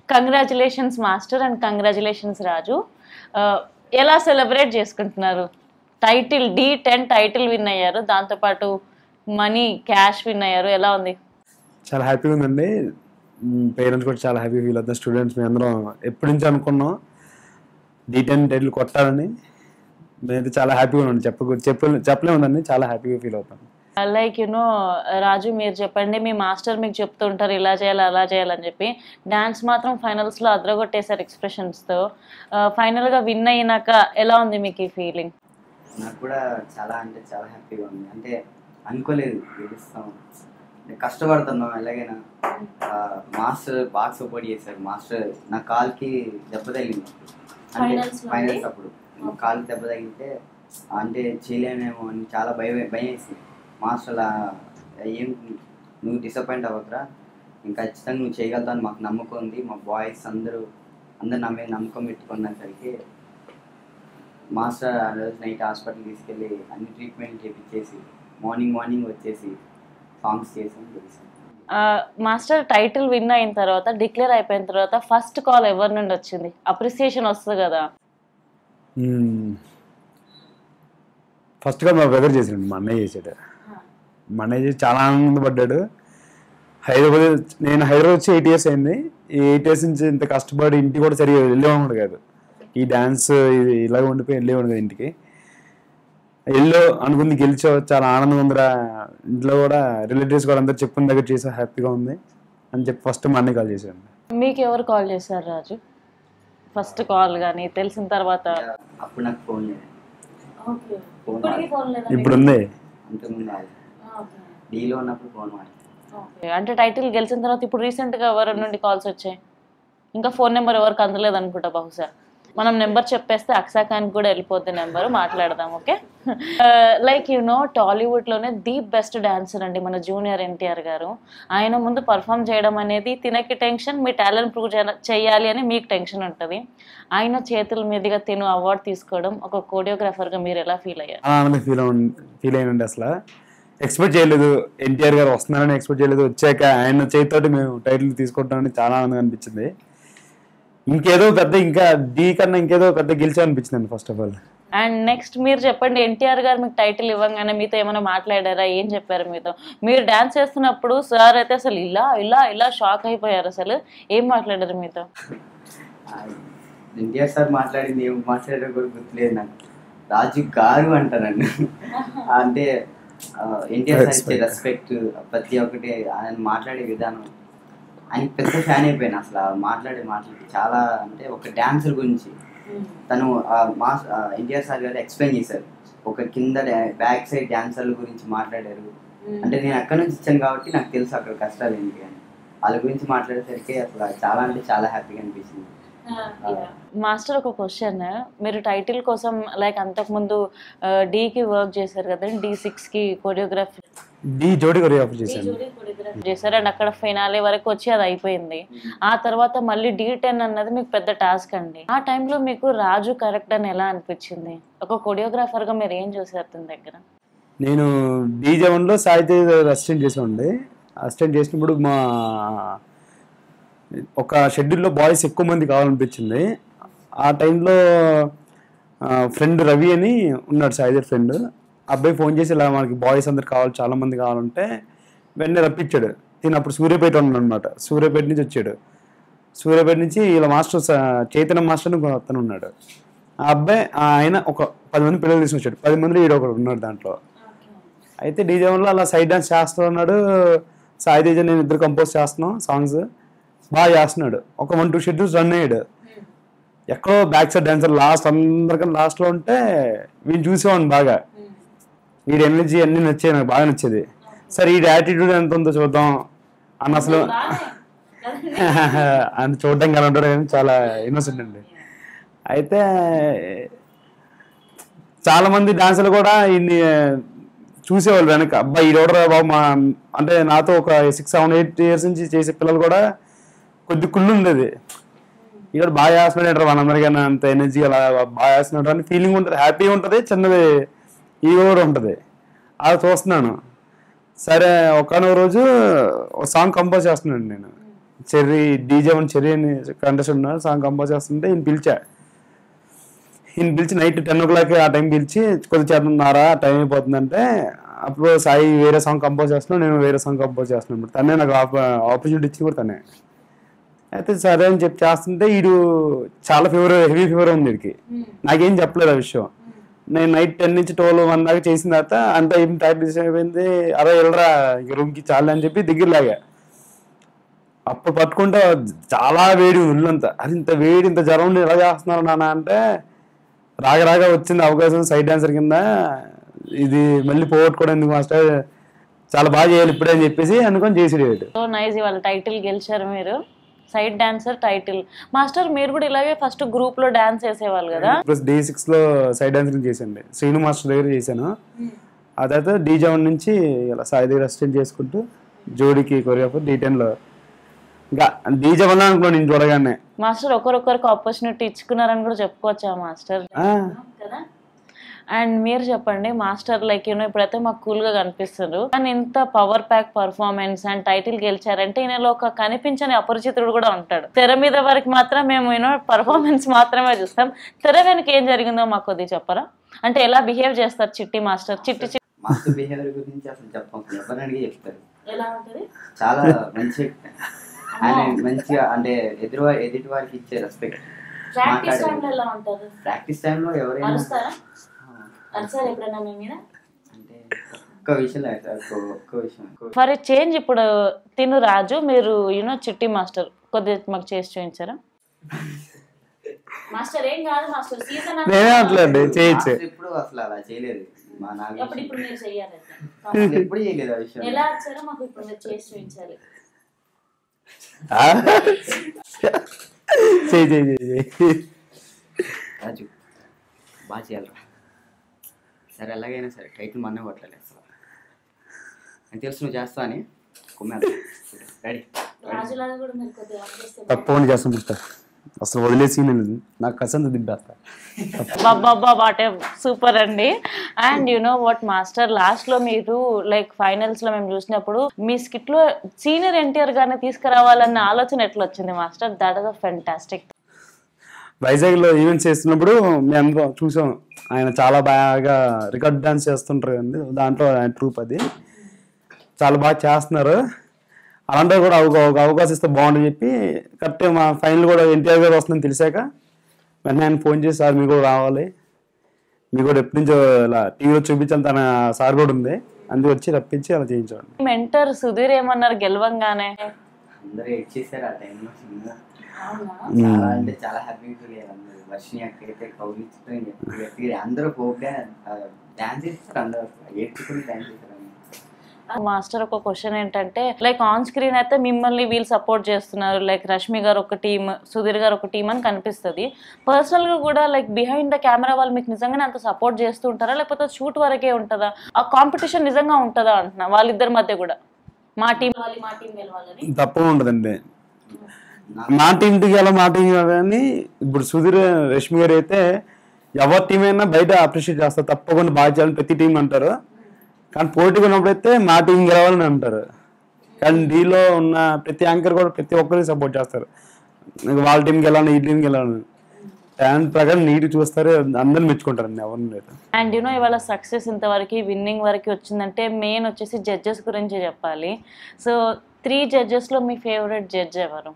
Congratulations master and congratulations Raju ఆ, ఎలా celebrate చేసుకుంటున్నారు title D ten title win అయ్యారు దాంతోపాటు మనీ క్యాష్ విన్ అయ్యారు ఎలా ఉంది చాలా హ్యాపీగా ఉందండి పేరెంట్స్ కూడా చాలా హ్యాపీ ఫీల్ అవుతారు స్టూడెంట్స్ మేము అందరం ఎప్పటి నుంచి అనుకున్నాం డీ టెన్ టైటిల్ కొట్టాలని మేమైతే చాలా హ్యాపీగా ఉన్నాం చెప్ప చెప్ప చెప్పలేముందండి చాలా హ్యాపీగా ఫీల్ అవుతాం లైక్ యునో రాజు మీరు చెప్పండి మీ మాస్టర్ మీకు చెప్తుంటారు ఇలా చేయాలి అలా చేయాలని చెప్పి డాన్స్ మాత్రం ఫైనల్స్లో అద్రగొట్టేశారు ఎక్స్ప్రెషన్స్తో ఫైనల్గా విన్ అయినాక ఎలా ఉంది మీకు ఈ ఫీలింగ్ నాకు కూడా చాలా అంటే చాలా హ్యాపీగా ఉంది అంటే అనుకోలేదు గెలుస్తాం అంటే కష్టపడుతున్నాం ఎలాగైనా ఆ, మాస్టర్ బాగా సపోర్ట్ చేశారు మాస్టర్ నా కాల్కి దెబ్బ తగిలింది అంటే Finals లో ఫైనల్స్ అప్పుడు కాలుకి దెబ్బ తగిలితే అంటే చేయలేమేమో అని చాలా భయం భయం వేసింది మాస్టర్ అలా ఏం నువ్వు డిసప్పాయింట్ అవ్వకరా ఇంకా ఖచ్చితంగా నువ్వు చేయగలుగుతావు అని మాకు నమ్మకం ఉంది మా బాయ్స్ అందరూ అందరు నా మీద నమ్మకం పెట్టుకున్నసరికి మాస్టర్ ఆ రోజు నైట్ హాస్పిటల్ తీసుకెళ్ళి అన్ని ట్రీట్మెంట్ చేపించేసి మార్నింగ్ మార్నింగ్ వచ్చేసి సాంగ్స్ చేసి గెలిచాను మాస్టర్ టైటిల్ విన్ అయిన తర్వాత డిక్లేర్ అయిపోయిన తర్వాత ఫస్ట్ కాల్ ఎవరి నుండి వచ్చింది అప్రిసియేషన్ వస్తుంది కదా ఫస్ట్గా మా బ్రదర్ చేసాడు మా అన్నయ్య చేసాడు మా అన్నయ్య చేసి చాలా ఆనందపడ్డాడు హైదరాబాద్ నేను హైదరాబాద్ వచ్చి ఎయిట్ ఇయర్స్ అయింది ఈ ఎయిట్ ఇయర్స్ నుంచి ఇంత కష్టపడి ఇంటికి కూడా సరిగా వెళ్ళేవాడు కాదు ఈ డ్యాన్స్ ఇది ఇలాగ ఉండిపోయి వెళ్ళేవాడు కాదు ఇంటికి ఎల్లో అనుకుంది గెలిచావు చాలా ఆనందం ఉందిరా ఇంట్లో కూడా రిలేటివ్స్ కూడా అందరు చెప్పుకున్న దగ్గర చేసా హ్యాపీగా ఉంది అని చెప్పి ఫస్ట్ మా అన్నయ్య కాల్ చేశాడు మీకు ఎవరు కాల్ చేశారు రాజు ఫస్ట్ కాల్ కానీ తెలిసిన తర్వాత అప్పుడు నాకు ఫోన్ లేదు ఫోన్ ఇప్పుడు ఉంది అంతకుముందు రాదు డీలో ఉన్నప్పుడు ఫోన్ మాట్లాడు Okay. అంటే టైటిల్ గెలిచిన తర్వాత ఇప్పుడు రీసెంట్ గా ఎవరి నుండి కాల్స్ వచ్చాయి ఇంకా ఫోన్ నెంబర్ ఎవరికి అందలేదు అనుకుంటా బహుశా మనం నెంబర్ చెప్పేస్తే అక్సా ఖాన్ కూడా వెళ్ళిపోద్ది నెంబర్ మాట్లాడదాం okay like you know Tollywood లోనే ది బెస్ట్ డాన్సర్ అండి మన జూనియర్ ఎన్టీఆర్ గారు ఆయన ముందు పర్ఫామ్ చేయడం అనేది తినకి టెన్షన్ మీ టాలెంట్ ప్రూవ్ చేయాలి అని మీకు టెన్షన్ ఉంటుంది ఆయన చేతుల మీదుగా తిను అవార్డు తీసుకోవడం ఒక choreographer గా మీరు ఎలా ఫీల్ అయ్యారు చాలా ఆనందం ఫీల్ ఫీల్ అయినండి అసలు ఎక్స్పెక్ట్ చేయలేదు ఎన్టీఆర్ గారు వస్తున్నారని ఎక్స్పెక్ట్ చేయలేదు వచ్చాక ఆయన చేతితోటి మేము టైటిల్ తీసుకుంటామని చాలా ఆనందం అనిపించింది ఇంకేదో పెద్ద ఇంకా డీ కన్నా ఇంకేదో పెద్ద గెలిచా అనిపించింది first of all and next మీరు చెప్పండి ఎన్టీఆర్ గారు మీకు టైటిల్ ఇవ్వగానే మీతో ఏమైనా మాట్లాడారా ఏం చెప్పారు మీతో మీరు డాన్స్ చేస్తున్నప్పుడు సార్ అయితే అసలు ఇలా ఇలా ఇలా షాక్ అయిపోయారు అసలు ఏం మాట్లాడారు మీతో ఎన్టీఆర్ సార్ మాట్లాడింది ఏం మాట్లాడారో కూడా గుర్తులేదు నాకు రాజు గారు అంటారండి అంటే ఎన్టీఆర్ సార్ ఇచ్చే రెస్పెక్ట్ ప్రతి ఒక్కటి ఆయన మాట్లాడే విధానం ఆయన పెద్ద ఫ్యాన్ అయిపోయాను అసలు ఆ మాట్లాడే మాటలకి చాలా అంటే ఒక డాన్సర్ గురించి తను ఆ మా ఎన్టీఆర్ సార్ గారు ఎక్స్ప్లెయిన్ చేశారు ఒక కింద బ్యాక్ సైడ్ డాన్సర్ల గురించి మాట్లాడారు అంటే నేను అక్కడ నుంచి ఇచ్చాను కాబట్టి నాకు తెలుసు అక్కడ కష్టాలు ఏంటి అని వాళ్ళ గురించి మాట్లాడేసరికి అసలు చాలా అంటే చాలా హ్యాపీగా అనిపించింది మాస్టర్ ఒక క్వశ్చన్ మీరు టైటిల్ కోసం లైక్ అంతకుముందు డీకి వర్క్ చేశారు కదండి డి సిక్స్కి కొరియోగ్రఫీ డీ జోడి కొరియోగ్రాఫర్ చేశాను చేశారు అండ్ అక్కడ ఫైనాలే వరకు వచ్చి అది అయిపోయింది ఆ తర్వాత మళ్ళీ డి టెన్ అన్నది మీకు పెద్ద టాస్క్ అండి ఆ టైంలో మీకు రాజు కరెక్ట్ అని ఎలా అనిపించింది ఒక కొరియోగ్రాఫర్ గా మీరు ఏం చూసారు తన దగ్గర నేను డీజే వన్లో సాహిత్య అసిస్టెంట్ చేసామండి అసిస్టెంట్ చేసినప్పుడు మా ఒక షెడ్యూల్లో బాయ్స్ ఎక్కువ మంది కావాలనిపించింది ఆ టైంలో ఫ్రెండ్ రవి అని ఉన్నాడు సాయిదర్ ఫ్రెండ్ అబ్బాయి ఫోన్ చేసి ఇలా మనకి బాయ్స్ అందరు కావాలి చాలా మంది కావాలంటే వెంటనే రప్పించాడు నేను అప్పుడు సూర్యాపేట ఉన్నాను అనమాట సూర్యాపేట నుంచి వచ్చాడు సూర్యాపేట నుంచి ఇలా మాస్టర్ స- చైతన్య మాస్టర్ అని ఇంకో అతను ఉన్నాడు ఆ అబ్బాయి ఆ ఆయన ఒక పది మంది పిల్లలు తీసుకొచ్చాడు పది మందిలో ఈడు ఒకడు ఉన్నాడు దాంట్లో అయితే డీజే వన్లో అలా సైడ్ డాన్స్ చేస్తూ ఉన్నాడు సాయి తేజ నేను ఇద్దరు కంపోజ్ చేస్తున్నాం సాంగ్స్ బాగా చేస్తున్నాడు ఒక వన్ టూ షెడ్యూల్స్ రన్ అయ్యాడు ఎక్కడో బ్యాక్ సైడ్ డాన్సర్ లాస్ట్ అందరికన్నా లాస్ట్లో ఉంటే వీళ్ళు చూసేవాడిని బాగా వీడి ఎనర్జీ అన్ని నచ్చాయి నాకు బాగా నచ్చేది సరే ఈ యాటిట్యూడ్ ఎంత ఉందో చూద్దాం అన్న అసలు ఆయన చూడడానికి అలా ఉంటాడు కానీ చాలా ఇన్నోసెంట్ అండి అయితే చాలా మంది డాన్సర్లు కూడా ఇన్ని చూసేవాళ్ళు వెనక అబ్బాయి ఈ రోడరా బాబు మా అంటే నాతో ఒక సిక్స్ సెవెన్ ఎయిట్ ఇయర్స్ నుంచి చేసే పిల్లలు కూడా కొద్ది కుళ్ళు ఉండేది ఇక్కడ బాగా చేస్తున్నాడు ఏంటారు మనందరికైనా అంత ఎనర్జీ అలా బాగా చేస్తున్నాడు అని ఫీలింగ్ ఉంటుంది హ్యాపీగా ఉంటుంది చిన్నది ఈగో కూడా ఉంటుంది అది చూస్తున్నాను సరే ఒకనొక రోజు ఒక సాంగ్ కంపోజ్ చేస్తున్నాను నేను చెర్రీ డీజే వన్ చెర్రీ అని కంటెస్ట్ ఉన్నారు సాంగ్ కంపోజ్ చేస్తుంటే ఈయన పిలిచా ఈయన పిలిచి నైట్ టెన్ ఓ క్లాక్ ఆ టైం పిలిచి కొద్ది చేస్తున్నారా టైం అయిపోతుందంటే అప్పుడు సాయి వేరే సాంగ్ కంపోజ్ చేస్తున్నాను నేను వేరే సాంగ్ కంపోజ్ చేస్తున్నాను ఇప్పుడు తనే నాకు ఆపర్చునిటీ ఇచ్చింది కూడా తనే అయితే సరే అని చెప్పి చేస్తుంటే వీడు చాలా ఫీవర్ హెవీ ఫీవర్ ఉంది వీడికి నాకేం చెప్పలేదు ఆ విషయం నేను నైట్ టెన్ నుంచి ట్వెల్వ్ వన్ దాకా చేసిన తర్వాత అంత ఏం టైప్ అయిపోయింది అరే వెళ్ళరా ఇంక రూమ్కి చాలు అని చెప్పి దగ్గర లాగా అప్పుడు పట్టుకుంటే చాలా వేడి ఒళ్ళంతా అది ఇంత వేడి ఇంత జ్వరం ఉండి ఎలా చేస్తున్నారు నాన్న అంటే రాగ రాగ వచ్చింది అవకాశం సైడ్ డాన్సర్ కింద ఇది మళ్ళీ పోగొట్టుకోవడం ఎందుకు మాస్టర్ చాలా బాగా చేయాలి ఇప్పుడే అని చెప్పేసి అనుకొని చేసి సో నైస్ ఇవాళ టైటిల్ గెలిచారు మీరు సైడ్ డాన్సర్ టైటిల్ మాస్టర్ మీరు కూడా ఇలాగే ఫస్ట్ గ్రూప్ లో డాన్స్ చేసేవాళ్ళు కదా ప్లస్ డే సిక్స్ లో సైడ్ డాన్సింగ్ చేశాను శ్రీను మాస్టర్ దగ్గర చేశాను ఆ తర్వాత డీజే వన్ నుంచి ఇలా సాయి దగ్గర అసిస్టెంట్ చేసుకుంటూ జోడీకి కొరియోగ్రాఫర్ డీ టెన్ లో ఇంకా డీజే వన్ అనుకో నేను చూడగానే మాస్టర్ ఒకరొకరికి ఆపర్చునిటీ ఇచ్చుకున్నారని కూడా చెప్పుకోవచ్చా మాస్టర్ ఆ, కదా అండ్ మీరు చెప్పండి మాస్టర్ లైక్ యూనో ఇప్పుడైతే మాకు కూల్ గా కనిపిస్తారు కానీ ఇంత power pack performance and title గెలిచారంటే ఈయనలో ఒక కనిపించని అపరిచితుడు కూడా ఉంటాడు తెర మీద వరకు మాత్రం మేము యూనో పర్ఫార్మెన్స్ మాత్రమే చూస్తాం తెర వెనక ఏం జరిగిందో మాకు కొద్దిగా చెప్పరా అంటే ఎలా బిహేవ్ చేస్తారు చిట్టి మాస్టర్ చిట్టి చిట్టి మాస్టర్ బిహేవియర్ గురించి అసలు చెప్పం ఎవరిని అడిగి చెప్తారు ఎలా ఉంటుంది చాలా మంచి వ్యక్తి. ఆయన మంచిగా అంటే ఎదురు ఎదుటి వారికి ఇచ్చే రెస్పెక్ట్ ప్రాక్టీస్ టైంలో ఎలా ఉంటారు ప్రాక్టీస్ టైంలో ఎవరైనా అరుస్తారా ఆ, అరిసారు ఎప్పుడైనా మీ మీద అంటే ఒక్క విషయంలో అయితే ఒక్క ఒక్క విషయం ఒక్క ఫర్ చేంజ్ ఇప్పుడు తిను రాజు మీరు యూనో చిట్టి మాస్టర్ కొద్దిగా మాకు చేసి చూపించారా మాస్టర్ ఏం కాదు మాస్టర్ సీజన్ నేనే అట్లండి చేయొచ్చు మాస్టర్ ఎప్పుడు అసలు అలా చేయలేదు మా నాకు అప్పుడు ఇప్పుడు మీరు చెయ్యాలి అసలు ఎప్పుడు చేయలేదు ఆ విషయం ఎలా వచ్చారో మాకు ఇప్పుడు మీరు చేసి చూపించాలి ఆ? చేయి చేయి చేయి చేయి రాజు బాగా చేయాలరా సరే ఎలాగైనా సరే టైటిల్ మన్నే కొట్టాలి అసలు నాకు తెలుసు నువ్వు చేస్తా అని కుమ్మేద్దాం రెడీ రాజులాగా కూడా మీరు కొద్దిగా అనిపిస్తే తప్పకుండా చేస్తాను మిస్టర్ అసలు వదిలేసి నేను నాకు కసంత దింపేస్తా బాబా బాటే సూపర్ అండి and you know what master last లో మీరు లైక్ ఫైనల్స్ లో మేము చూసినప్పుడు మీ స్కిట్ లో సీనియర్ ఎన్టీఆర్ గారిని తీసుకురావాలన్న ఆలోచన ఎట్లా వచ్చింది master that is a fantastic వైజాగ్లో ఈవెంట్స్ చేస్తున్నప్పుడు మేము అందరం చూసాం ఆయన చాలా బాగా రికార్డ్ డాన్స్ చేస్తుంటారు అండి దాంట్లో ఆయన ట్రూప్ అది చాలా బాగా చేస్తున్నారు అలాంటి కూడా ఒక ఒక అవకాశం ఇస్తే బాగుంటుంది చెప్పి కరెక్ట్ మా ఫైనల్ కూడా ఎన్టీఆర్ గారు వస్తుందని తెలిసాక వెంటనే ఆయన ఫోన్ చేసి సార్ మీరు కూడా రావాలి మీకు కూడా ఎప్పటి నుంచో ఇలా టీవీలో చూపించాలి తన సార్ కూడా ఉంది అందుకు వచ్చి రప్పించి అలా చేయించాడు మెంటర్ సుధీర్ ఏమన్నారు గెలవంగానే అందరూ ఎడ్ చేశారు ఆ టైంలో సినిమా చాలా అంటే చాలా హ్యాపీగా ఫీల్ అయ్యారు అందరూ వర్షిని అక్కడైతే కౌగిలించుకుని గట్టిగా గట్టిగా అందరూ పోగా డాన్స్ చేస్తారు అందరూ ఏడ్చుకుని డాన్స్ చేస్తారు మాస్టర్ ఒక క్వశ్చన్ ఏంటంటే లైక్ ఆన్ స్క్రీన్ అయితే మిమ్మల్ని వీళ్ళు సపోర్ట్ చేస్తున్నారు లైక్ రష్మి గారు ఒక టీమ్ సుధీర్ గారు ఒక టీం అని కనిపిస్తుంది పర్సనల్ గా కూడా లైక్ బిహైండ్ ద కెమెరా వాళ్ళు మీకు నిజంగానే అంత సపోర్ట్ చేస్తూ ఉంటారా లేకపోతే షూట్ వరకే ఉంటుందా ఆ కాంపిటీషన్ నిజంగా ఉంటుందా అంటున్నా వాళ్ళిద్దరి మధ్య కూడా మా టీం వాళ్ళు మా టీం గెలవాలని తప్పకుండా ఉంటుందండి మా టీంకి ఎలా మా టీం కానీ ఇప్పుడు సుధీర్ రష్మి గారు అయితే ఎవరి టీం అయినా బయట అప్రిషియేట్ చేస్తారు తప్పకుండా బాగా చేయాలని ప్రతి టీం అంటారు కానీ పోటీగా ఉన్నప్పుడైతే మా టీం గెలవాలని అంటారు కానీ దీనిలో ఉన్న ప్రతి యాంకర్ కూడా ప్రతి ఒక్కరికి సపోర్ట్ చేస్తారు ఇంకా వాళ్ళ టీంకి వెళ్ళాలని ఈ టీంకి వెళ్ళాలని టాలెంట్ ప్రకారం నీటి చూస్తారు అందరిని మెచ్చుకుంటారండి ఎవరిని లేదు అండ్ యూనో ఇవాళ సక్సెస్ ఇంతవరకు విన్నింగ్ వరకు వచ్చిందంటే మెయిన్ వచ్చేసి జడ్జెస్ గురించి చెప్పాలి సో త్రీ జడ్జెస్లో మీ ఫేవరెట్ జడ్జ్ ఎవరు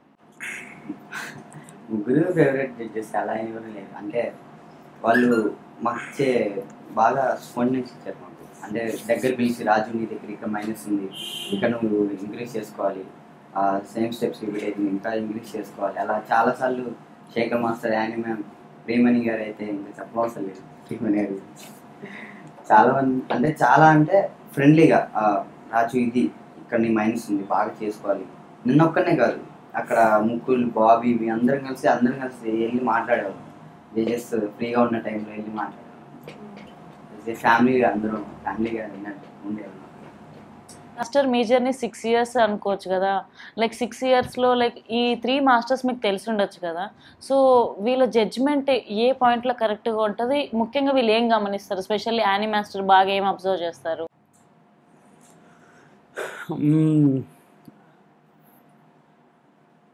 ముగ్గురు ఫేవరెట్ జడ్జెస్ అలా ఏం కూడా లేదు అంటే వాళ్ళు మాకు ఇచ్చే బాగా స్పాండెన్స్ ఇచ్చారు మాకు అంటే దగ్గర పిలిచి రాజు నీ దగ్గర ఇక్కడ మైనస్ ఉంది ఇక్కడ నువ్వు ఇంక్రీజ్ చేసుకోవాలి సేమ్ స్టెప్స్ రిపీట్ ఇంకా ఇంక్రీజ్ చేసుకోవాలి అలా చాలాసార్లు Shekhar master Annie ma'am Priyamani గారు అయితే ఇంకా చెప్పవసరం లేదు ప్రేమణి గారు గురించి. చాలా మంది అంటే చాలా అంటే ఫ్రెండ్లీగా రాజు ఇది ఇక్కడ నీ మైనస్ ఉంది బాగా చేసుకోవాలి నిన్న ఒక్కనే కాదు అక్కడ ముక్కులు బాబీ మీ అందరం కలిసి అందరం కలిసి వెళ్ళి మాట్లాడేవాళ్ళం జస్ట్ ఫ్రీగా ఉన్న టైంలో వెళ్ళి మాట్లాడేవాళ్ళం ఫ్యామిలీగా అందరం ఫ్యామిలీగా విన్నట్టు ఉండేవాళ్ళం మాస్టర్ మీ జర్నీ సిక్స్ ఇయర్స్ అనుకోవచ్చు కదా లైక్ సిక్స్ ఇయర్స్లో లైక్ ఈ త్రీ మాస్టర్స్ మీకు తెలిసి ఉండొచ్చు కదా సో వీళ్ళ జడ్జ్మెంట్ ఏ పాయింట్లో కరెక్ట్గా ఉంటుంది ముఖ్యంగా వీళ్ళు ఏం గమనిస్తారు స్పెషల్లీ యానీ మాస్టర్ బాగా ఏం అబ్జర్వ్ చేస్తారు మ్మ్.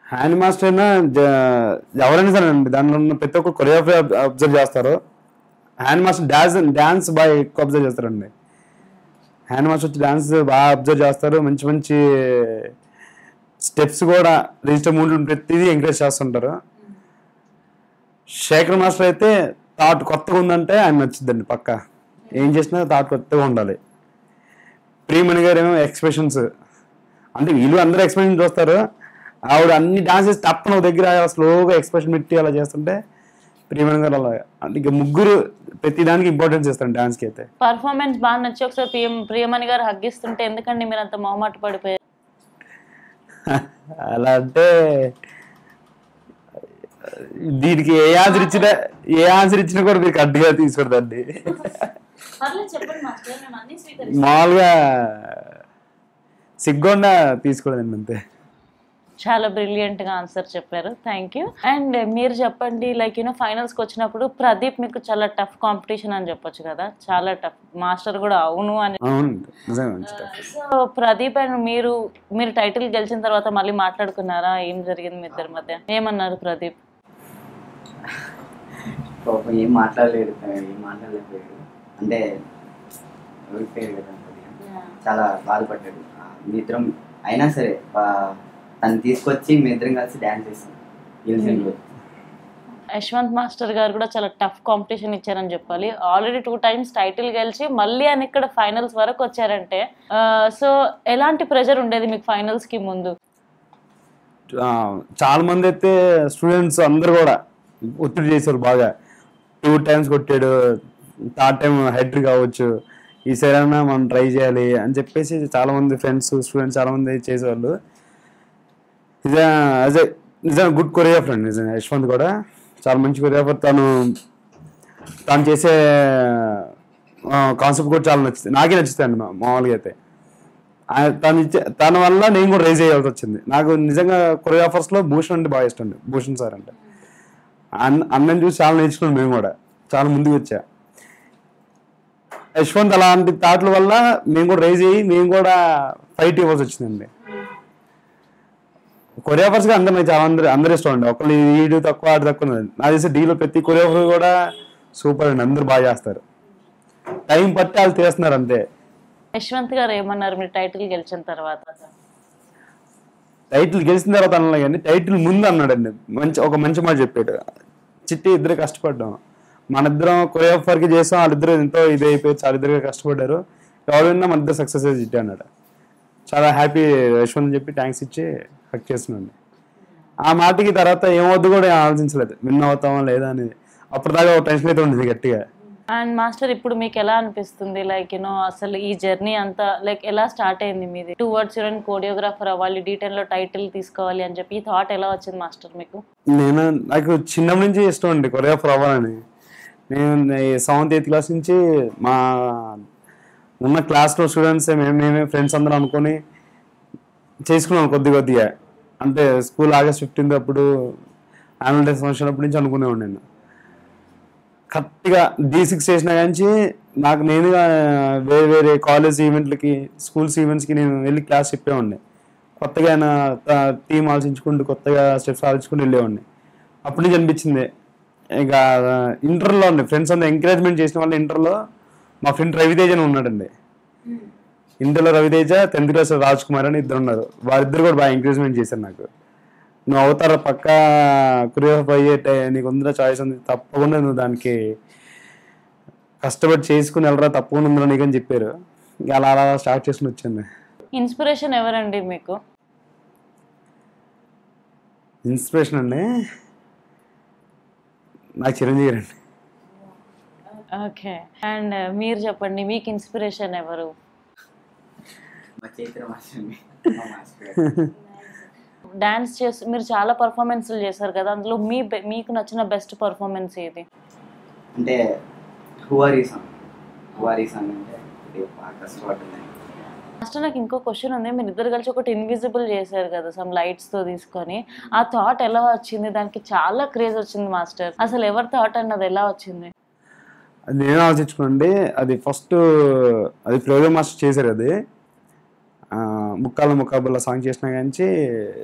హ్యాండ్ మాస్టర్ అయినా జ- ఎవరైనా సరే అండి దానిలో ఉన్న ప్రతి ఒక్కరు కొరియోగ్రఫీ అబ్జర్వ్ చేస్తారు హ్యాండ్ మాస్టర్ డాన్స్ డాన్స్ బాగా ఎక్కువ అబ్జర్వ్ చేస్తారండి హ్యాండ్ మాస్టర్ వచ్చి డాన్స్ బాగా అబ్జర్వ్ చేస్తారు మంచి మంచి స్టెప్స్ కూడా రిజిస్టర్ మూడు ప్రతిదీ ఎంకరేజ్ చేస్తుంటారు శేఖర్ మాస్టర్ అయితే థాట్ కొత్తగా ఉందంటే ఆయన నచ్చుద్దండి పక్క ఏం చేసినా థాట్ కొత్తగా ఉండాలి ప్రియమణి గారు ఏమో ఎక్స్ప్రెషన్స్ అంటే వీళ్ళు అందరూ ఎక్స్ప్రెషన్ చూస్తారు ఆవిడ అన్ని డాన్సెస్ తప్పన దగ్గర స్లోగా ఎక్స్ప్రెషన్ పెట్టి అలా చేస్తుంటే ప్రియమణి గారు అలా అంటే ఇక ముగ్గురు ప్రతి దానికి ఇంపార్టెన్స్ ఇస్తారు డాన్స్కి అయితే పర్ఫార్మెన్స్ బాగా నచ్చి ఒకసారి ప్రియం ప్రియమణి గారు హగ్గిస్తుంటే ఎందుకండి మీరు అంత మొహమాట పడిపోయారు అలా అంటే దీనికి ఏ ఆన్సర్ ఇచ్చినా ఏ ఆన్సర్ ఇచ్చినా కూడా మీరు కరెక్ట్గా తీసుకుందండి మామూలుగా సిగ్గుండా తీసుకోలేదండి అంతే చాలా బ్రిలియంట్ గా ఆన్సర్ చెప్పారు థ్యాంక్ యూ అండ్ మీరు చెప్పండి లైక్ యూనో ఫైనల్స్కి వచ్చినప్పుడు ప్రదీప్ మీకు చాలా టఫ్ కాంపిటీషన్ అని చెప్పొచ్చు కదా చాలా టఫ్ మాస్టర్ కూడా అవును అని అవునండి నిజంగా మంచి tough. సో ప్రదీప్ అండ్ మీరు మీరు టైటిల్ గెలిచిన తర్వాత మళ్ళీ మాట్లాడుకున్నారా ఏం జరిగింది మీ ఇద్దరి మధ్య ఏమన్నారు ప్రదీప్ పాపం ఏం మాట్లాడలేడు తను ఏం మాట్లాడలేకపోయాడు అంటే ఓడిపోయాడు కదా కొద్దిగా. చాలా బాధపడ్డాడు ఆ, మీ ఇద్దరం అయినా సరే ఆ, తను తీసుకొచ్చి మీ ఇద్దరం కలిసి డ్యాన్స్ చేస్తాం గెలిచిన రోజు యశ్వంత్ మాస్టర్ గారు కూడా చాలా టఫ్ కాంపిటీషన్ ఇచ్చారని చెప్పాలి ఆల్రెడీ టూ టైమ్స్ టైటిల్ గెలిచి మళ్ళీ అని ఇక్కడ ఫైనల్స్ వరకు వచ్చారంటే సో ఎలాంటి ప్రెషర్ ఉండేది మీకు ఫైనల్స్ కి ముందు ఆ, చాలా మంది అయితే స్టూడెంట్స్ అందరు కూడా ఒత్తిడి చేశారు బాగా టూ టైమ్స్ కొట్టాడు థర్డ్ టైం హెడ్ కావచ్చు ఈసారి అయినా మనం ట్రై చేయాలి అని చెప్పేసి చాలా మంది ఫ్రెండ్స్ స్టూడెంట్స్ చాలా మంది చేసేవాళ్ళు నిజంగా అదే నిజంగా గుడ్ కొరియోగ్రాఫర్ అండి నిజంగా యశ్వంత్ కూడా చాలా మంచి కొరియోగ్రాఫర్ తను తను చేసే కాన్సెప్ట్ కూడా చాలా నచ్చుతుంది నాకే నచ్చుతాయి అండి మా- మామూలుగా అయితే ఆయన- తను ఇచ్చే తన వల్ల నేను కూడా రైజ్ అయ్యాల్సి వచ్చింది నాకు నిజంగా కొరియోగ్రాఫర్స్ లో భూషణ్ అంటే బాగా ఇష్టం అండి భూషణ్ సార్ అంటే అన్న అన్నని చూసి చాలా నేర్చుకున్నాను మేము కూడా చాలా ముందుకు వచ్చా యశ్వంత్ అలాంటి థాట్ల వల్ల మేము కూడా రైజ్ అయ్యి మేము కూడా ఫైట్ ఇవ్వాల్సి వచ్చిందండి కొరియోగ్రాఫర్స్ గా అందరు నాకు చాలా అందరు అందరు ఇష్టం అండి ఒకళ్ళు ఈడు తక్కువ ఆడు తక్కువ ఉన్నది. నాకు తెలిసి డీలో ప్రతి కొరియోగ్రఫర్ కూడా సూపర్ అండి అందరు బాగా చేస్తారు టైం పట్టి వాళ్ళు తీస్తున్నారు అంతే యశ్వంత్ గారు ఏమన్నారు మీరు టైటిల్ గెలిచిన తర్వాత టైటిల్ గెలిచిన తర్వాత అన్నా కానీ టైటిల్ ముందు అన్నాడండి మంచి ఒక మంచి మాట చెప్పాడు చిట్టి ఇద్దరు కష్టపడ్డాం మన ఇద్దరం కొరియోగ్రాఫర్కి చేసాం వాళ్ళిద్దరు ఎంతో ఇది అయిపోయి చాలా ఇద్దరుగా కష్టపడ్డారు ఎవరైనా మన ఇద్దరు సక్సెస్ అయ్యి చిట్టి అన్నాడు చాలా హ్యాపీ యశ్వంత్ అని చెప్పి థ్యాంక్స్ ఇచ్చి హక్ చేస్తున్నాండి ఆ మాటకి తర్వాత ఏమవుద్దు కూడా ఆలోచించలేదు విన్ అవుతామా లేదా అనేది అప్పటిదాకా ఒక టెన్షన్ అయితే ఉండేది గట్టిగా అండ్ మాస్టర్ ఇప్పుడు మీకు ఎలా అనిపిస్తుంది లైక్ యూనో అసలు ఈ జర్నీ అంతా లైక్ ఎలా స్టార్ట్ అయింది మీది టూ వర్డ్స్ యూరన్ కోరియోగ్రాఫర్ అవ్వాలి డీటెయిల్ లో టైటిల్ తీసుకోవాలి అని చెప్పి ఈ థాట్ ఎలా వచ్చింది మాస్టర్ మీకు నేను నాకు చిన్నప్పటి నుంచి ఇష్టం అండి కొరియోగ్రాఫర్ అవ్వాలని నేను సెవెంత్ ఎయిత్ క్లాస్ నుంచి మా ఉన్న క్లాస్లో స్టూడెంట్స్ మేము మేమే ఫ్రెండ్స్ అందరం అనుకొని చేసుకున్నాం కొద్ది కొద్దిగా అంటే స్కూల్ ఆగస్ట్ ఫిఫ్టీన్త్ అప్పుడు యాన్యువల్ డే ఫంక్షన్ అప్పటి నుంచి అనుకునేవాడు నేను కరెక్ట్గా డి సిక్స్ చేసిన కానీ నాకు నేనుగా వేరే వేరే కాలేజ్ ఈవెంట్లకి స్కూల్స్ ఈవెంట్స్కి నేను వెళ్ళి క్లాస్ చెప్పేవాడిని కొత్తగా ఆయన టీం ఆలోచించుకుంటూ కొత్తగా స్టెప్స్ ఆలోచించుకుంటూ వెళ్ళేవాడిని అప్పటి నుంచి అనిపించింది ఇక ఇంటర్లో అండి ఫ్రెండ్స్ అందరూ ఎంకరేజ్మెంట్ చేసిన వాళ్ళు ఇంటర్లో మా ఫ్రెండ్ రవితేజ అని ఉన్నాడండి ఇంటర్లో రవితేజ టెన్త్ క్లాస్ రాజ్ కుమార్ అని ఇద్దరు ఉన్నారు వారిద్దరు కూడా బాగా ఎంకరేజ్మెంట్ చేశారు నాకు నువ్వు అవుతారా పక్క కొరియోగ్రాఫర్ అయ్యే టై- నీకు ఉందిరా చాయిస్ ఉంది తప్పకుండా నువ్వు దానికి కష్టపడి చేసుకుని వెళ్ళరా తప్పకుండా ఉందిరా నీకు అని చెప్పారు ఇంకా అలా అలా స్టార్ట్ చేసుకుని వచ్చాను ఇన్స్పిరేషన్ ఎవరండి మీకు ఇన్స్పిరేషన్ అండి నాకు చిరంజీవి అండి ఓకే అండ్ మీరు చెప్పండి మీకు ఇన్స్పిరేషన్ ఎవరు మా చైత్ర మాస్టర్ అండి. మా మాస్టర్ గారు. డాన్స్ చేసి మీరు చాలా పర్ఫార్మెన్స్లు చేశారు కదా అందులో మీ బె- మీకు నచ్చిన బెస్ట్ పర్ఫార్మెన్స్ ఏది అంటే హువారీ సాంగ్ హువారీ సాంగ్ అంటే ఇది బాగా కష్టపడుతుంది ఫస్ట్ నాకు ఇంకో క్వశ్చన్ ఉంది మీరు ఇద్దరు కలిసి ఒకటి ఇన్విజిబుల్ చేశారు కదా సమ్ లైట్స్ తో తీసుకొని ఆ థాట్ ఎలా వచ్చింది దానికి చాలా క్రేజ్ వచ్చింది మాస్టర్ అసలు ఎవరి థాట్ అన్నది ఎలా వచ్చింది అది నేను ఆలోచించుకోండి అది ఫస్ట్ అది ప్రోగ్రామ్ మాస్టర్ చేశారు అది ఆ, ముక్కాల ముక్కాబుల్ల సాంగ్ చేసిన కానీ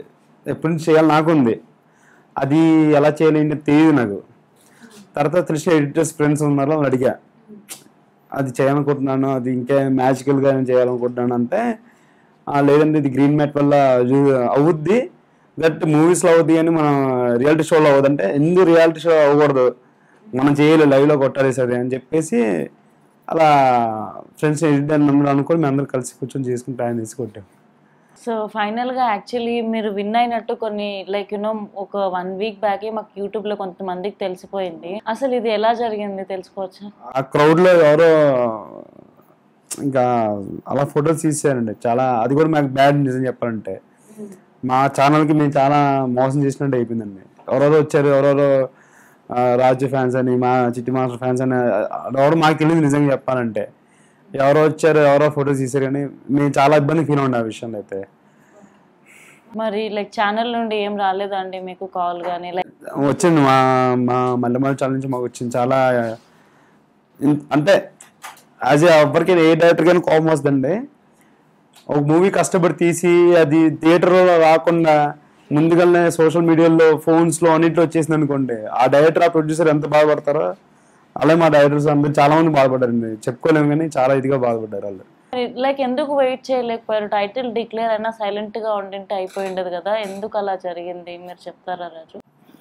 ఎప్పటి నుంచి చేయాలి నాకు ఉంది అది ఎలా చేయాలి ఏంటి తెలియదు నాకు తర్వాత తెలిసిన ఎడిటర్స్ ఫ్రెండ్స్ ఉన్నారు వాళ్ళు అడిగా అది చేయాలనుకుంటున్నాను అది ఇంకా మ్యాజికల్గా నేను చేయాలనుకుంటున్నాను అంటే "ఆ, లేదండి ఇది గ్రీన్ మ్యాట్ వల్ల యూ- అవుద్ది దట్ మూవీస్లో అవుద్ది అని మనం రియాలిటీ షోలో అవ్వదంటే ఎందుకు రియాలిటీ షో అవ్వకూడదు మనం చేయాలి లైవ్లో కొట్టాలి సరే అని చెప్పేసి అలా ఫ్రెండ్స్ ఎడిటర్ నమ్మడం అనుకొని మేము అందరం కలిసి కూర్చొని చేసుకుని ప్లాన్ చేసి కొట్టాం సో ఫైనల్గా యాక్చువల్లీ మీరు విన్ అయినట్టు కొన్ని లైక్ యూనో ఒక వన్ వీక్ బ్యాకే మాకు యూట్యూబ్లో కొంతమందికి తెలిసిపోయింది అసలు ఇది ఎలా జరిగింది తెలుసుకోవచ్చా ఆ క్రౌడ్లో ఎవరో ఇంకా అలా ఫొటోస్ తీసారండి చాలా అది కూడా మాకు బ్యాడ్ నిజం చెప్పాలంటే మా ఛానల్కి మేము చాలా మోసం చేసినట్టు అయిపోయిందండి ఎవరెవరో వచ్చారు ఎవరెవరో ఆ, రాజు ఫ్యాన్స్ అని మా చిట్టి మాస్టర్ ఫ్యాన్స్ అని ఎవరో మాకు తెలియదు నిజంగా చెప్పాలంటే ఎవరో వచ్చారు ఎవరో ఫొటోస్ తీసారు కానీ మేము చాలా ఇబ్బంది ఫీల్ ఉండే ఆ విషయంలో అయితే మరి లైక్ ఛానల్ నుండి ఏం రాలేదండి మీకు కాల్ కానీ లైక్ వచ్చింది మా మా మల్లెమల్ల ఛానల్ నుంచి మాకు వచ్చింది చాలా ఇన్- అంటే యాజ్ ఎవరికి ఏ డైరెక్టర్కైనా కోపం వస్తుందండి ఒక మూవీ కష్టపడి తీసి అది థియేటర్లో రాకుండా ముందుగానే సోషల్ మీడియాలో ఫోన్స్లో అన్నింటిలో వచ్చేసింది అనుకోండి ఆ డైరెక్టర్ ఆ ప్రొడ్యూసర్ ఎంత బాధపడతారో అలాగే మా డైరెక్టర్స్ అందరూ చాలా మంది బాధపడ్డారండి చెప్పుకోలేము కానీ చాలా ఇదిగా బాధపడ్డారు వాళ్ళు లైక్ ఎందుకు వెయిట్ చేయలేకపోయారు టైటిల్ డిక్లేర్ అయినా సైలెంట్ గా ఉండింటే అయిపోయి ఉండదు కదా ఎందుకు అలా జరిగింది మీరు చెప్తారా రాజు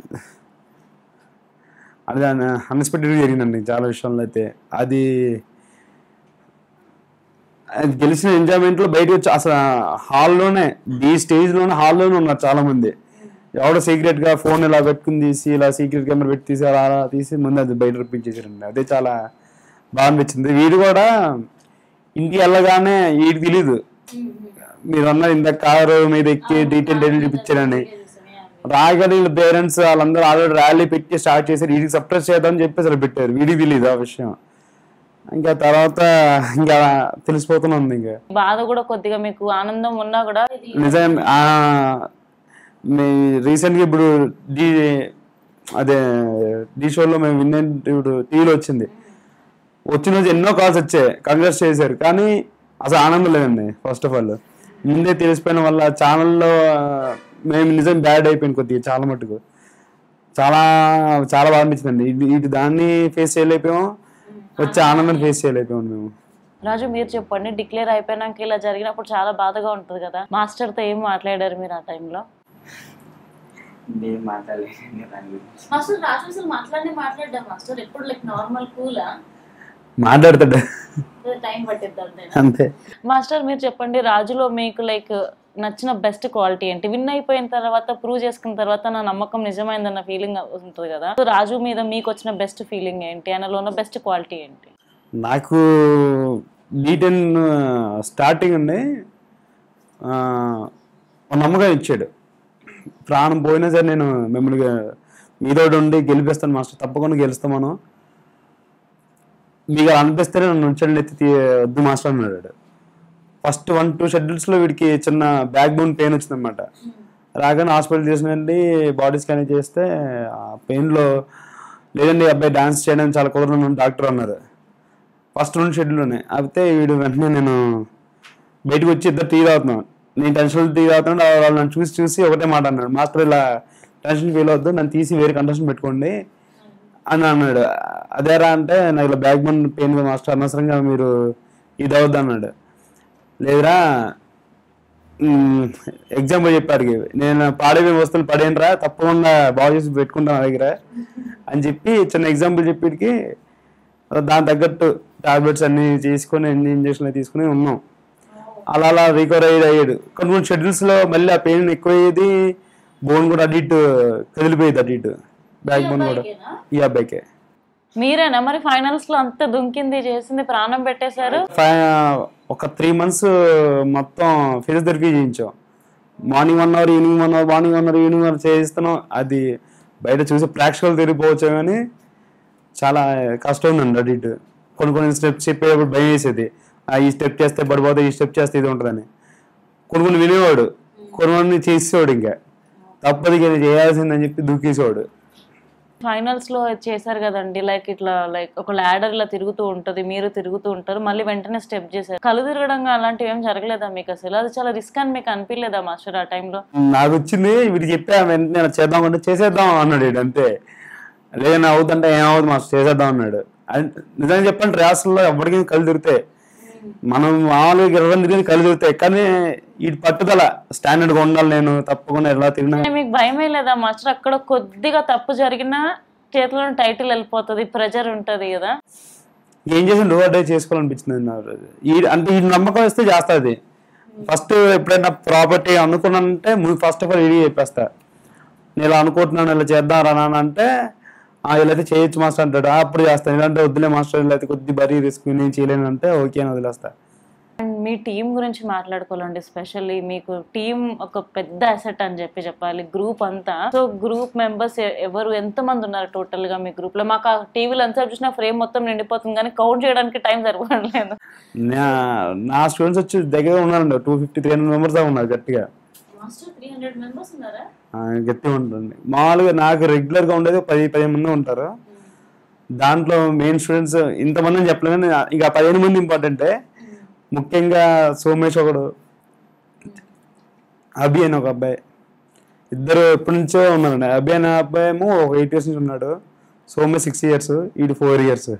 అది అన్ఎక్స్పెక్టెడ్గా జరిగిందండి చాలా విషయంలో అయితే అది అది గెలిచిన ఎంజాయ్మెంట్లో బయటకు వచ్చి అసలు హాల్లోనే ఈ స్టేజ్లోనే హాల్లోనే ఉన్నారు చాలా మంది ఎవడో సీక్రెట్ గా ఫోన్ ఇలా పెట్టుకుని తీసి ఇలా సీక్రెట్ కెమెరా పెట్టి తీసి అలా అలా తీసి ముందు అది బయట రప్పించేసారండి అదే చాలా బాగా అనిపించింది వీడు కూడా ఇంటికి వెళ్ళగానే వీడికి తెలీదు మీరు అన్నారు ఇంత కారు మీద ఎక్కి డీటెయిల్ డీటెయిల్ చూపించారని రాగానే వీళ్ళ పేరెంట్స్ వాళ్ళందరూ ఆల్రెడీ ర్యాలీ పెట్టి స్టార్ట్ చేశారు వీడికి సప్రెస్ చేద్దామని చెప్పేసి అలా పెట్టారు వీడికి తెలియదు ఆ విషయం ఇంకా తర్వాత ఇంకా తెలిసిపోతూనే ఉంది ఇంకా బాధ కూడా కొద్దిగా మీకు ఆనందం ఉన్నా కూడా నిజం ఆ, మీ రీసెంట్గా ఇప్పుడు డి అదే డి షోలో మేము విన్న ఇప్పుడు టీవీలో వచ్చింది వచ్చిన రోజు ఎన్నో కాల్స్ వచ్చాయి కంగ్రెస్ చేశారు కానీ అసలు ఆనందం లేదండి ఫస్ట్ ఆఫ్ ఆల్ ముందే తెలిసిపోయిన వల్ల ఛానల్లో మేము నిజం బ్యాడ్ అయిపోయింది కొద్దిగా చాలా మటుకు చాలా చాలా బాగా అనిపించిందండి ఇది ఇటు దాన్ని ఫేస్ చేయలేకపోయాం వచ్చే ఆనందాన్ని ఫేస్ చేయలేకపోయాం మేము రాజు మీరు చెప్పండి డిక్లేర్ అయిపోయినాక ఇలా జరిగినప్పుడు చాలా బాధగా ఉంటుంది కదా మాస్టర్ తో ఏం మాట్లాడారు మీరు ఆ టైంలో నేను మాట్లాడలేదు దాని గురించి మాస్టర్ రాజు అసలు మాట్లాడి మాట్లాడ్డా మాస్టర్ ఎప్పుడు లైక్ నార్మల్ కూలా మాట్లాడతాడు టైం పట్టిద్దాం అంతే మాస్టర్ మీరు చెప్పండి రాజులో మీకు లైక్ నచ్చిన బెస్ట్ క్వాలిటీ ఏంటి విన్ అయిపోయిన తర్వాత ప్రూవ్ చేసుకున్న తర్వాత నా నమ్మకం నిజమైందన్న ఫీలింగ్ ఉంటుంది కదా సో రాజు మీద మీకు వచ్చిన బెస్ట్ ఫీలింగ్ ఏంటి ఆయనలో ఉన్న బెస్ట్ క్వాలిటీ ఏంటి నాకు బీ టెన్ స్టార్టింగ్ అండి ఆ, ఒక నమ్మకం ఇచ్చాడు ప్రాణం పోయినా సరే నేను మిమ్మల్ని మీతోటి ఉండి గెలిపిస్తాను మాస్టర్ తప్పకుండా గెలుస్తాం మనం మీకు అలా అనిపిస్తేనే నన్ను ఉంచండి ఎత్తి తీ- వద్దు మాస్టర్ అన్నాడు ఫస్ట్ వన్ టూ షెడ్యూల్స్లో వీడికి చిన్న బ్యాక్ బోన్ పెయిన్ వచ్చిందనమాట రాగానే హాస్పిటల్ తీసుకుని బాడీ స్కాన్ చేస్తే ఆ పెయిన్లో లేదండి ఈ అబ్బాయి డాన్స్ చేయడానికి చాలా కుదరను డాక్టర్ అన్నారు ఫస్ట్ రెండు షెడ్యూల్లోనే అయితే వీడు వెంటనే నేను బయటకు వచ్చి ఇద్దరు టీ తాగుతున్నాను నేను టెన్షన్ టీ తాగుతున్నాడు వాళ్ళు నన్ను చూసి చూసి ఒకటే మాట అన్నాడు మాస్టర్ ఇలా టెన్షన్ ఫీల్ అవద్దు నన్ను తీసి వేరే కంటెన్షన్ పెట్టుకోండి అని అన్నాడు అదేరా అంటే నాకు ఇలా బ్యాక్ బోన్ పెయిన్ మాస్టర్ అనవసరంగా మీరు ఇది అవద్దు అన్నాడు లేదురా ఎగ్జాంపుల్ చెప్పాడు నేను పాడేవి వస్తువులు పడేనరా తప్పకుండా బాగు చేసి పెట్టుకుంటాను నా దగ్గర అని చెప్పి చిన్న ఎగ్జాంపుల్ చెప్పేటికి దాని తగ్గట్టు టాబ్లెట్స్ అన్ని తీసుకొని అన్ని ఇంజక్షన్లు తీసుకుని ఉన్నాం అలా అలా రికవర్ అయ్యేది అయ్యాడు కొన్ని కొన్ని షెడ్యూల్స్ లో మళ్ళీ ఆ పెయిన్ ఎక్కువ అయ్యేది బోన్ కూడా అటు ఇటు కదిలిపోయేది అటు ఇటు బ్యాక్ బోన్ కూడా ఈ అబ్బాయికే మీరేనా మరి ఫైనల్స్ లో అంత దుంకింది చేసింది ప్రాణం పెట్టేశారు ఫై- ఒక త్రీ మంత్స్ మొత్తం ఫిజియోథెరపీ చేయించాం morning one hour evening one hour morning one hour evening one hour చేయిస్తున్నాం అది బయట చూసి ప్రేక్షకులు తిరిగిపోవచ్చు కానీ చాలా కష్టం ఉందండి అటు ఇటు కొన్ని కొన్ని స్టెప్స్ చెప్పేటప్పుడు భయం వేసేది ఆ, ఈ స్టెప్ చేస్తే పడిపోతే ఈ స్టెప్ చేస్తే ఇది ఉంటుందని కొన్ని కొన్ని వినేవాడు కొన్ని కొన్ని చేసేవాడు ఇంకా తప్పదు ఇక ఇది చేయాల్సిందని చెప్పి దూకేసేవాడు ఫైనల్స్ లో చేశారు కదండి లైక్ ఇట్లా లైక్ ఒక ల్యాడర్ ఇలా తిరుగుతూ ఉంటది మీరు తిరుగుతూ ఉంటారు మళ్ళీ వెంటనే స్టెప్ చేశారు కళ్ళు తిరగడం అలాంటివి ఏం జరగలేదా మీకు అసలు అది చాలా రిస్క్ అని మీకు అనిపించలేదా మాస్టర్ ఆ టైంలో నాకు వచ్చింది వీడికి చెప్పా వెంటనే నేను చేద్దాం అంటే చేసేద్దాం అన్నాడు వీడు అంతే లేదు అవుతుంటే ఏమవుతుంది మాస్టర్ చేసేద్దాం అన్నాడు అంటే నిజంగా చెప్పండి ర్యాసుల్లో ఎవరికి కళ్ళు తిరుగుతాయి మనం మామూలుగా ఇరవై తిరిగి కళ్ళు తిరుగుతాయి కానీ ఈ పట్టుదల స్టాండర్డ్గా ఉండాలి నేను తప్పకుండా ఎలా తిరిగినా మీకు భయమే లేదా మాస్టర్ అక్కడ కొద్దిగా తప్పు జరిగినా చేతిలో టైటిల్ వెళ్ళిపోతుంది ప్రెజర్ ఉంటది కదా ఏం చేసి డోర్ డే చేసుకోవాలనిపించింది నాకు ఈ అంటే ఈ నమ్మకం ఇస్తే చేస్తుంది ఫస్ట్ ఎప్పుడైనా ప్రాపర్టీ అనుకున్నానంటే ఫస్ట్ ఆఫ్ ఆల్ ఇది చెప్పేస్తా నేను ఇలా అనుకుంటున్నాను ఇలా చేద్దాం రా నాన్న అంటే "ఆ, ఇలా అయితే చేయొచ్చు మాస్టర్ అంటాడు "ఆ, అప్పుడు చేస్తాను ఇలాంటి వద్దులే మాస్టర్ ఇలా అయితే కొద్ది బరీ రిస్క్ నేను చేయలేను అంటే ఓకే అని వదిలేస్తా అండ్ మీ టీం గురించి మాట్లాడుకోవాలండి స్పెషల్లీ మీకు టీం ఒక పెద్ద అసెట్ అని చెప్పి చెప్పాలి గ్రూప్ అంతా సో గ్రూప్ మెంబర్స్ ఎవరు ఎంత మంది ఉన్నారు టోటల్ గా మీ గ్రూప్ లో మాకు ఆ టీవీలో ఎంతసేపు చూసినా ఫ్రేమ్ మొత్తం నిండిపోతుంది కానీ కౌంట్ చేయడానికి టైం సరిపోవట్లేదు నా నా స్టూడెంట్స్ వచ్చి దగ్గర ఉన్నారండి two fifty three hundred members దాకా ఉన్నారు గట్టిగా మాస్టర్ త్రీ హండ్రెడ్ మెంబర్స్ ఉన్నారా ఆ, గట్టిగా ఉంటుంది మామూలుగా నాకు రెగ్యులర్ గా ఉండేది ఒక పది పదిహేను మంది ఉంటారు దాంట్లో మెయిన్ స్టూడెంట్స్ ఇంతమంది అని చెప్పలేదు కానీ ఇక ఆ పదిహేను మంది ఇంపార్టెంటే ముఖ్యంగా సోమేష్ ఒకడు అభి అని ఒక అబ్బాయి ఇద్దరు ఎప్పటి నుంచో ఉన్నారండి అభి అనే అబ్బాయి ఏమో ఒక ఎయిట్ ఇయర్స్ నుంచి ఉన్నాడు సోమేష్ సిక్స్ ఇయర్స్ వీడు four years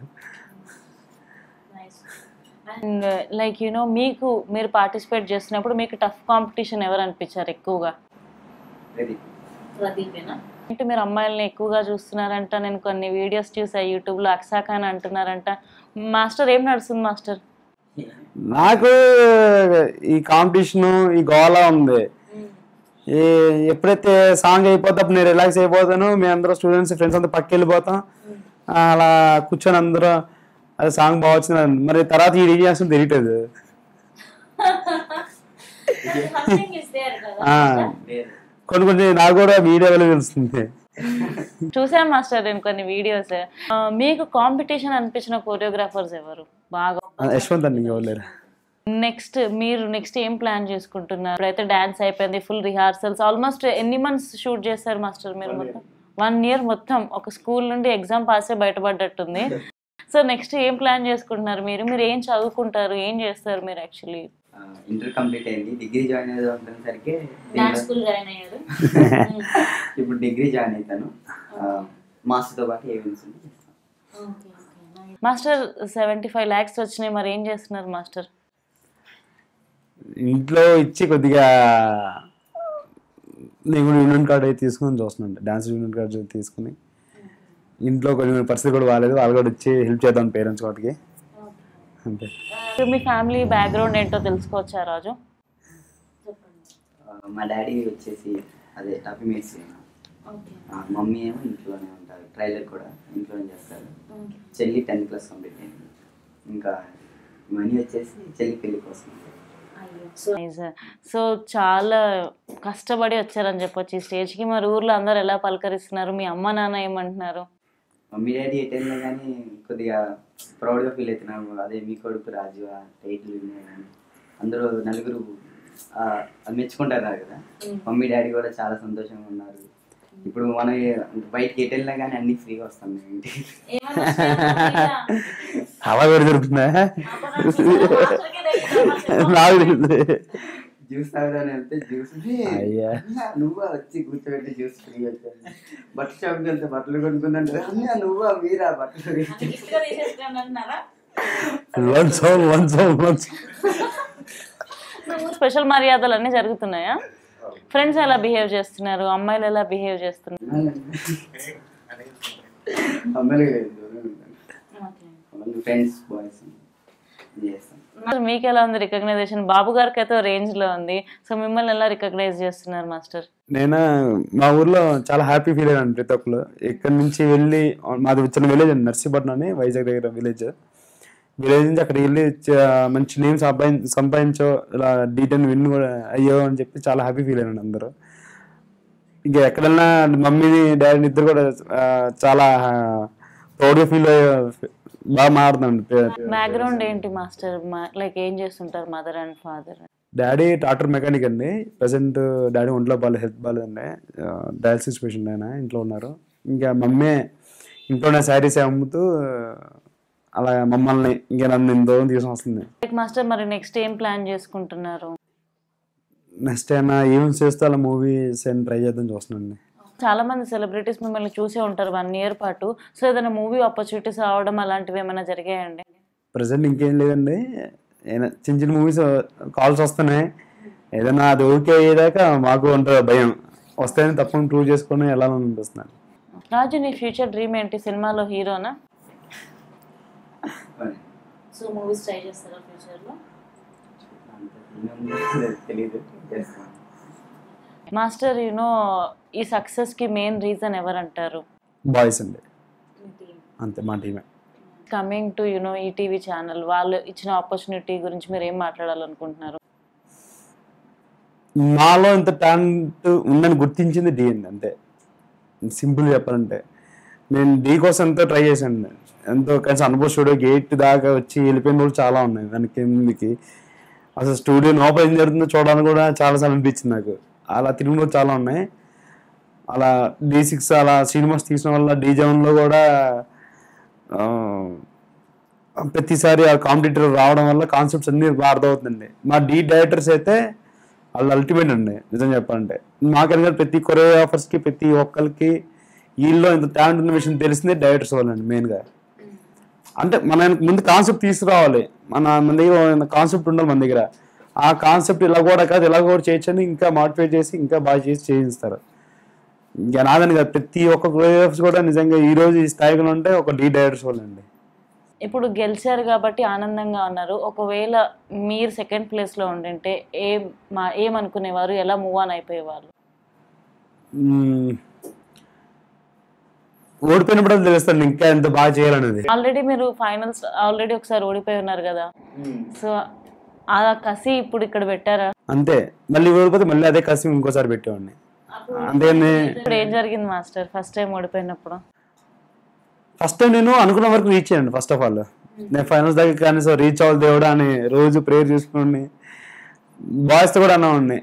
and like you know మీకు మీరు పార్టిసిపేట్ చేస్తున్నప్పుడు మీకు టఫ్ కాంపిటీషన్ ఎవరు అనిపించారు ఎక్కువగా ప్రదీప్ ప్రదీపేనా అంటే మీరు అమ్మాయిల్ని ఎక్కువగా చూస్తున్నారంట నేను కొన్ని వీడియోస్ చూసా యూట్యూబ్ లో అక్సాక అని అంటున్నారంట మాస్టర్ ఏం నడుస్తుంది మాస్టర్ నాకు ఈ కాంపిటీషన్ ఈ గోళ ఉంది ఈ ఎప్పుడైతే సాంగ్ అయిపోతే అప్పుడు నేను రిలాక్స్ అయిపోతాను మీ అందరూ స్టూడెంట్స్ ఫ్రెండ్స్ అంతా పక్క వెళ్ళిపోతాం అలా కూర్చొని అందరూ అది సాంగ్ బాగా వచ్చింది అని. మరి తర్వాత ఈ ఏం చేస్తుంది తెలియట్లేదు ఆ, లేదు కొన్ని కొన్ని నాకు కూడా వీడియో వల్ల తెలుస్తుంది చూసాను మాస్టర్ నేను కొన్ని వీడియోస్ మీకు కాంపిటీషన్ అనిపించిన కోరియోగ్రాఫర్స్ ఎవరు బాగా ఆ, యశ్వంత్ అండి ఇంకెవరు లేరు నెక్స్ట్ మీరు నెక్స్ట్ ఏం ప్లాన్ చేసుకుంటున్నారు ఇప్పుడైతే డాన్స్ అయిపోయింది ఫుల్ రిహార్సల్స్ ఆల్మోస్ట్ ఎన్ని మంత్స్ షూట్ చేస్తారు మాస్టర్ మీరు మొత్తం వన్ ఇయర్ మొత్తం ఒక స్కూల్ నుండి ఎగ్జామ్ పాసే బయటపడ్డట్టుంది సో నెక్స్ట్ ఏం ప్లాన్ చేసుకుంటున్నారు మీరు మీరు ఏం చదువుకుంటారు ఏం చేస్తారు మీరు యాక్చువల్లీ ఇంటర్ కంప్లీట్ అయింది డిగ్రీ జాయిన్ అయ్యేది ఉంటుందసరికి డాన్స్ స్కూల్ జాయిన్ అయ్యారు ఇప్పుడు డిగ్రీ జాయిన్ అవుతాను మాస్టర్తో పాటు ఏవెన్స్ మాస్టర్ సెవెంటీ ఫైవ్ ల్యాక్స్ వచ్చినాయి మరి ఏం చేస్తున్నారు మాస్టర్ ఇంట్లో ఇచ్చి కొద్దిగా నేను కూడా యూనియన్ కార్డ్ అయితే తీసుకుని చూస్తున్నాను డాన్స్ యూనియన్ కార్డ్ తీసుకుని ఇంట్లో కొన్ని పరిస్థితి కూడా బాగాలేదు వాళ్ళు కూడా వచ్చి హెల్ప్ చేద్దాం పేరెంట్స్ వాటికి అంతే మీ ఫ్యామిలీ బ్యాక్గ్రౌండ్ ఏంటో తెలుసుకోవచ్చా రాజు మా డాడీ వచ్చేసి అదే టఫీ మేస్త్రి మమ్మీ ఏమో ఇంట్లోనే ఉంటారు ట్రైలర్ కూడా ఇంట్లోనే చేస్తారు చెల్లి టెన్త్ క్లాస్ కంప్లీట్ అయింది ఇంకా మనీ వచ్చేసి చెల్లి పెళ్లి కోసం సో చాలా కష్టపడి వచ్చారని చెప్పొచ్చు ఈ స్టేజ్కి మరి ఊర్లో అందరు ఎలా పలకరిస్తున్నారు మీ అమ్మ నాన్న ఏమంటున్నారు మమ్మీ డాడీ ఎట్ అయినా కానీ కొద్దిగా ప్రౌడ్గా ఫీల్ అవుతున్నారు అదే మీ కొడుకు రాజు ఆ టైటిల్ విన్నాయి కానీ అందరూ నలుగురు ఆ, అది మెచ్చుకుంటారు కదా మమ్మీ డాడీ కూడా చాలా సంతోషంగా ఉన్నారు ఇప్పుడు మనం ఏ- బయటికి ఎటు వెళ్ళినా కానీ అన్ని ఫ్రీగా వస్తాం మేము ఇంటికి అలా కూడా దొరుకుతుందా నాకు తెలియదు జ్యూస్ తాగుదాని వెళ్తే జ్యూస్ అయ్యా. నువ్వు వచ్చి కూర్చోబెట్టి జ్యూస్ ఫ్రీ వచ్చాను బట్టల షాప్కి వెళ్తే బట్టలు కొనుక్కుందంటే అన్న నువ్వు మీరా బట్టలు లంచ్ లంచ్ లంచ్ స్పెషల్ మర్యాదలు అన్నీ జరుగుతున్నాయా ఫ్రెండ్స్ ఎలా బిహేవ్ చేస్తున్నారు అమ్మాయిలు ఎలా బిహేవ్ చేస్తున్నారు అమ్మాయిలు ఫ్రెండ్స్ బాయ్స్ చేస్తాం మాస్టర్, మీకు ఎలా ఉంది రికగ్నైజేషన్ బాబు గారికి అయితే రేంజ్ లో ఉంది సో మిమ్మల్ని ఎలా రికగ్నైజ్ చేస్తున్నారు మాస్టర్ నేను మా ఊర్లో చాలా హ్యాపీ ఫీల్ అయ్యాను ప్రతి ఒక్కరు ఇక్కడ నుంచి వెళ్ళి మాది చిన్న విలేజ్ అండి నర్సీపట్నం అని వైజాగ్ దగ్గర విలేజ్ విలేజ్ నుంచి అక్కడికి వెళ్ళి చ- మంచి నేమ్ సంపాదిం సంపాదించో ఇలా డీటెయిల్ విన్ కూడా అయ్యో అని చెప్పి చాలా హ్యాపీ ఫీల్ అయ్యాను అందరూ ఇంకా ఎక్కడన్నా మమ్మీని డాడీని ఇద్దరు కూడా ఆ, చాలా ప్రౌడ్గా ఫీల్ అయ్యే బాగా మారుతున్నాను బ్యాక్గ్రౌండ్ ఏంటి మాస్టర్ లైక్ ఏం చేస్తుంటారు మదర్ అండ్ ఫాదర్ డాడీ టాటర్ మెకానిక్ అండి ప్రజెంట్ డాడీ ఒంట్లో బాగాలేదు హెల్త్ బాగాలేదండి డయాలసిస్ పేషెంట్ ఆయన ఇంట్లో ఉన్నారు ఇంకా మమ్మే ఇంట్లోనే శారీస్ అమ్ముతూ అలా మమ్మల్ని ఇంకా నన్ను ఇంత దూరం తీసుకొని వస్తుంది మాస్టర్ మరి నెక్స్ట్ ఏం ప్లాన్ చేసుకుంటున్నారు నెక్స్ట్ అయినా ఈవెంట్స్ చేస్తే అలా మూవీస్ అని ట్రై చేద్దాం చూస్తున్నాండి చాలా మంది సెలబ్రిటీస్ మిమ్మల్ని చూసే ఉంటారు వన్ ఇయర్ పాటు సో ఏదైనా మూవీ ఆపర్చునిటీస్ రావడం అలాంటివి ఏమైనా జరిగాయండి ప్రజెంట్ ఇంకేం లేదండి ఏదైనా చిన్న చిన్న మూవీస్ కాల్స్ వస్తున్నాయి ఏదైనా అది ఓకే అయ్యేదాకా మాకు ఉంటుంది భయం వస్తాయని తప్పని ప్రూవ్ చేసుకొని వెళ్ళాలని అనిపిస్తున్నాను రాజు నీ ఫ్యూచర్ డ్రీమ్ ఏంటి సినిమాలో హీరోనా సో మూవీస్ ట్రై చేస్తారా ఫ్యూచర్లో తెలియదు చేస్తాను మాస్టర్ యూనో ఈ సక్సెస్కి మెయిన్ రీజన్ ఎవరంటారు బాయ్స్ అండి అంతే మా టీమే coming to you know ETV channel వాళ్ళు ఇచ్చిన ఆపర్చునిటీ గురించి మీరు ఏం మాట్లాడాలనుకుంటున్నారు నాలో ఇంత టాలెంట్ ఉందని గుర్తించింది డి అండి అంతే సింపుల్ చెప్పాలంటే నేను డి కోసం ఎంతో ట్రై చేశాను ఎంతో కలిసి అనుభవ స్టూడియో గేట్ దాకా వచ్చి వెళ్ళిపోయిన రోజులు చాలా ఉన్నాయి దాని కిందకి అసలు స్టూడియో లోపల ఏం జరుగుతుందో చూడడానికి కూడా చాలాసార్లు అనిపించింది నాకు అలా తిరిగిన రోజులు చాలా ఉన్నాయి అలా డి సిక్స్ అలా సినిమాస్ తీసిన వల్ల డి జవన్లో కూడా ఆ, ప్రతిసారి ఆ కాంపిటేటర్ రావడం వల్ల కాన్సెప్ట్స్ అన్ని బాగా అర్థమవుతుందండి మా డీ డైరెక్టర్స్ అయితే వాళ్ళు అల్టిమేట్ అండి నిజం చెప్పాలంటే మాకనగా ప్రతి కొరియోగ్రాఫర్స్కి ప్రతి ఒక్కరికి వీళ్ళలో ఇంత టాలెంట్ ఉన్న విషయం తెలిసిందే డైరెక్టర్స్ వాళ్ళండి మెయిన్గా అంటే మన ముందు కాన్సెప్ట్ తీసుకురావాలి మన మన దగ్గర కాన్సెప్ట్ ఉండాలి మన దగ్గర ఆ కాన్సెప్ట్ ఇలా కూడా కాదు ఇలా కూడా చేయొచ్చని ఇంకా మోటివేట్ చేసి ఇంకా బాగా చేసి చేయిస్తారు ఇంకా నాదని కాదు ప్రతి ఒక్క కొరియోగ్రాఫర్స్ కూడా నిజంగా ఈ రోజు ఈ స్థాయిలో ఉంటే ఒక డీ డైరెక్టర్స్ వాళ్ళండి ఇప్పుడు గెలిచారు కాబట్టి ఆనందంగా ఉన్నారు ఒకవేళ మీరు సెకండ్ ప్లేస్లో ఉండింటే ఏం మా ఏమనుకునేవారు ఎలా మూవ్ ఆన్ అయిపోయేవారు మ్మ్. ఓడిపోయినప్పుడు తెలుస్తుంది ఇంకా ఎంత బాగా చేయాలనేది ఆల్రెడీ మీరు ఫైనల్స్ ఆల్రెడీ ఒకసారి ఓడిపోయి ఉన్నారు కదా సో ఆ కసి ఇప్పుడు ఇక్కడ పెట్టారా అంతే మళ్ళీ ఓడిపోతే మళ్ళీ అదే కసి ఇంకోసారి పెట్టేవాడిని అంతేనే ఇప్పుడు ఏం జరిగింది మాస్టర్ ఫస్ట్ టైం ఓడిపోయినప్పుడు ఫస్ట్ టైం నేను అనుకున్న వరకు రీచ్ అయ్యాను ఫస్ట్ ఆఫ్ ఆల్ నేను ఫైనల్స్ దగ్గర కానీ సో రీచ్ అవ్వాలి దేవుడా అని రోజు ప్రేయర్ చేసుకుని బాయ్స్తో కూడా అన్నామండి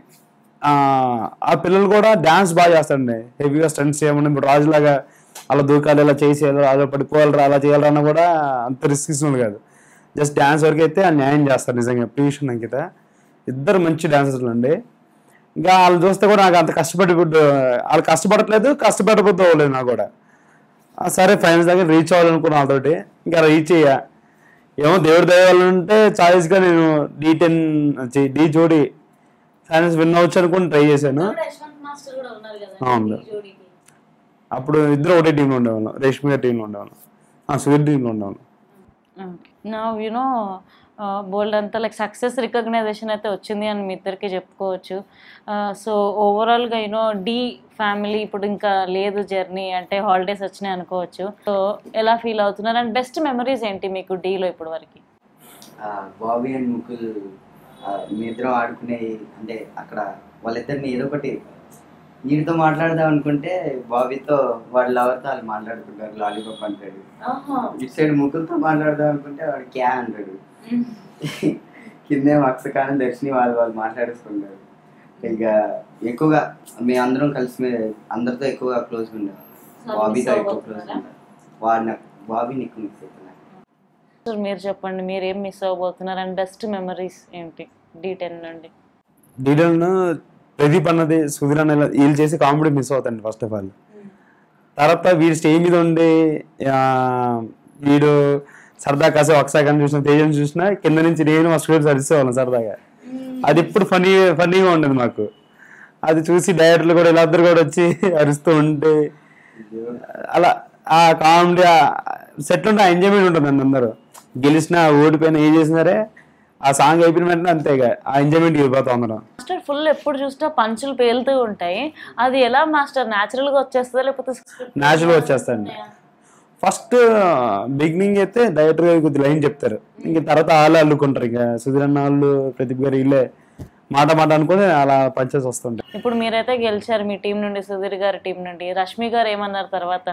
ఆ పిల్లలు కూడా డ్యాన్స్ బాగా చేస్తారండి హెవీగా స్టంట్స్ చేయమని ఇప్పుడు రాజులాగా అలా దూకాలి ఇలా చేసేయాలి అలా పడిపోవాలరా అలా చేయాలరా అన్న కూడా అంత రిస్క్ ఇస్తుంది కాదు జస్ట్ డ్యాన్స్ వరకు అయితే ఆ న్యాయం చేస్తారు నిజంగా పీయూషన్ అంకిత ఇద్దరు మంచి డాన్సర్లు అండి ఇంకా వాళ్ళు చూస్తే కూడా నాకు అంత కష్టపడి వాళ్ళు కష్టపడట్లేదు కష్టపడబోద్దు అవ్వలేదు నాకు కూడా ఆ సరే ఫైనల్స్ దగ్గర రీచ్ అవ్వాలనుకున్నా వాళ్ళతోటి ఇంకా రీచ్ అయ్యా ఏమో దేవుడి దయవాలంటే ఛాయిస్గా నేను D ten D Jodi finals win అవ్వచ్చు అనుకుని ట్రై చేశాను అవును అప్పుడు ఇద్దరు ఒకటే టీంలో ఉండేవాళ్ళం రేష్మి గారి టీంలో ఉండేవాళ్ళం ఆ, సుధీర్ టీంలో ఉండేవాళ్ళం నా యునో బోల్డ్ అంతా లైక్ సక్సెస్ రికగ్నైజేషన్ అయితే వచ్చింది అని మీ ఇద్దరికి చెప్పుకోవచ్చు సో ఓవరాల్గా యూనో డి ఫ్యామిలీ ఇప్పుడు ఇంకా లేదు జర్నీ అంటే హాలిడేస్ వచ్చినాయి అనుకోవచ్చు సో ఎలా ఫీల్ అవుతున్నారు అండ్ బెస్ట్ మెమరీస్ ఏంటి మీకు డీలో ఇప్పుడు వరకు ఆ, బాబీ అండ్ ముకుల్ ఆ, మీ ఇద్దరం ఆడుకునే అంటే అక్కడ వాళ్ళిద్దరిని ఏదో ఒకటి వీడితో మాట్లాడదాం అనుకుంటే బాబీతో వాళ్ళ లవర్తో వాళ్ళు మాట్లాడుకుంటారు లాలీపాప్ అంటాడు ఇటు సైడ్ ముకుల్తో మాట్లాడదాం అనుకుంటే వాడు క్యా అంటాడు కిందే అక్షకాలం దర్శిని వాళ్ళు వాళ్ళు మాట్లాడేసుకుంటారు ఇక ఎక్కువగా మేము అందరం కలిసి మే- అందరితో ఎక్కువగా క్లోజ్ ఉండేవాళ్ళం So, బాబీతో miss ఎక్కువ క్లోజ్ అవ్వబోతున్నారా? ఉంటారు వాడు నాకు బాబీ నీకు మిస్ అవుతున్నాను సో మీరు చెప్పండి మీరు ఏం మిస్ అవ్వబోతున్నారు అండ్ బెస్ట్ మెమరీస్ ఏంటి డి టెన్ నుండి డీటెయిల్ను ప్రదీప్ అన్నది సుధీర్ అన్న ఇలా- వీళ్ళు చేసి కామెడీ మిస్ అవుతాండి ఫస్ట్ ఆఫ్ ఆల్ తర్వాత వీడు స్టేజ్ మీద ఉండి ఆ, వీడు సరదా కాసేపు ఒకసారి కానీ చూసిన తేజం చూసినా కింద నుంచి నేను మా స్టూడెంట్స్ అరిసేవాళ్ళం సరదాగా అది ఇప్పుడు ఫనీ ఫనీగా ఉండేది మాకు అది చూసి డైరెక్టర్లు కూడా ఇలా ఇద్దరు కూడా వచ్చి అరుస్తూ ఉంటే అలా ఆ కామెడీ సెట్ ఉంటే ఆ ఎంజాయ్మెంట్ ఉంటుంది అండి అందరూ గెలిచినా ఓడిపోయినా ఏం చేసినారే ఆ సాంగ్ అయిపోయిన వెంటనే అంతేగా ఆ ఎంజాయ్మెంట్ వెళ్ళిపోతాం అందరం మాస్టర్ ఫుల్ ఎప్పుడు చూసినా పంచులు పేలుతూ ఉంటాయి అది ఎలా మాస్టర్ న్యాచురల్ గా వచ్చేస్తుందా లేకపోతే న్యాచురల్గా వచ్చేస్తాయండి ఫస్ట్ బిగినింగ్ అయితే డైరెక్టర్ గారు కొద్ది లైన్ చెప్తారు ఇంక తర్వాత వాళ్ళే అల్లుకుంటారు ఇక సుధీర్ అన్న వాళ్ళు ప్రదీప్ గారు వీళ్ళే మాట మాట అనుకుని అలా పంచేసి వస్తుంటాయి ఇప్పుడు మీరైతే గెలిచారు మీ టీం నుండి సుధీర్ గారి టీం నుండి రష్మి గారు ఏమన్నారు తర్వాత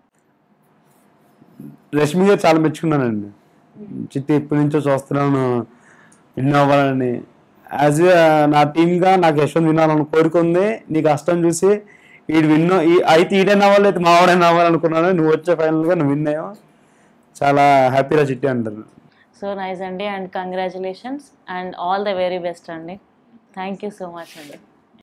రష్మి గారు చాలా మెచ్చుకున్నానండి చిట్టి ఎప్పటి నుంచో చూస్తున్నాను విన్ అవ్వాలని యాజ్ నా టీమ్గా నాకు యశ్వంత్ వినాలని కోరుకుంది నీ కష్టం చూసి వీడు విన్ అయితే ఈడైనా అవ్వాలి అయితే మావాడైనా అవ్వాలనుకున్నాను నువ్వు వచ్చే ఫైనల్గా నువ్వు విన్ అయ్యావు చాలా హ్యాపీగా చిట్టి అంటారు సో నైస్ అండి and congratulations and all the very best అండి థ్యాంక్ యూ సో మచ్ అండి